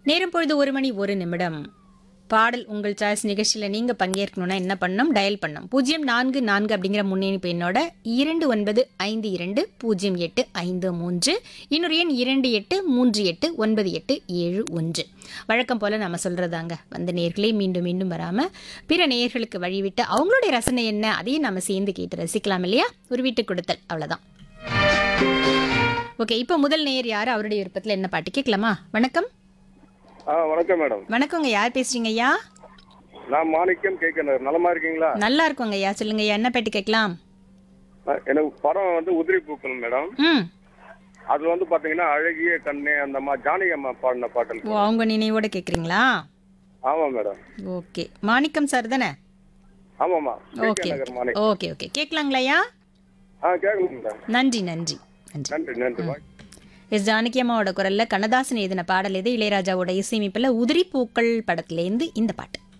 நேரம் பொழுது ஒரு மணி ஒரு நிமிடம் பாடல் உங்கள் சாய்ஸ் நிகழ்ச்சியில் நீங்கள் பங்கேற்கணும்னா என்ன பண்ணணும் டயல் பண்ணணும் பூஜ்ஜியம் நான்கு நான்கு அப்படிங்கிற முன்னணிப்பு எண்ணோட இரண்டு ஒன்பது ஐந்து இரண்டு பூஜ்ஜியம் எட்டு ஐந்து மூன்று இன்னொரு எண் இரண்டு எட்டு மூன்று எட்டு ஒன்பது எட்டு ஏழு ஒன்று வழக்கம் போல் நம்ம சொல்கிறதாங்க வந்த நேர்களே மீண்டும் மீண்டும் வராமல் பிற நேயர்களுக்கு வழிவிட்டு அவங்களுடைய ரசனை என்ன அதையும் நம்ம சேர்ந்து கேட்டு ரசிக்கலாம் இல்லையா ஒரு வீட்டு கொடுத்தல் அவ்வளோதான் ஓகே இப்போ முதல் நேயர் யார் அவருடைய விருப்பத்தில் என்ன பாட்டு கேட்கலாமா வணக்கம் ஆ வணக்கம் மேடம் வணக்கங்க யார் பேசுறீங்க ஐயா நான் மாணிக்கம் கேட்கணும் நலமா இருக்கீங்களா நல்லா இருக்கோங்க ஐயா சொல்லுங்க ஐயா என்ன பாட்டு கேட்கலாம் நான் எனக்கு படம் வந்து உதிரி பூக்கள் மேடம் ம் அது வந்து பாத்தீங்கன்னா அழகிய கண்ணே அந்த மா ஜானகி அம்மா பாடின பாட்டு ஓ அவங்க நினைவோட கேட்குறீங்களா ஆமா மேடம் ஓகே மாணிக்கம் சார் தானே ஆமாம்மா okay K Nagar Manickam okay okay கேட்கலாங்களா ஐயா ஆ கேட்கணும் மேடம் நன்றி நன்றி நன்றி நன்றி நன்றி பாய் எஸ் ஜானகி அம்மாவோட குரல்ல கண்ணதாசன் எழுதின பாடல் இது இளையராஜாவோட இசையமைப்பில் உதிரி பூக்கள் படத்துலேருந்து இந்த பாட்டு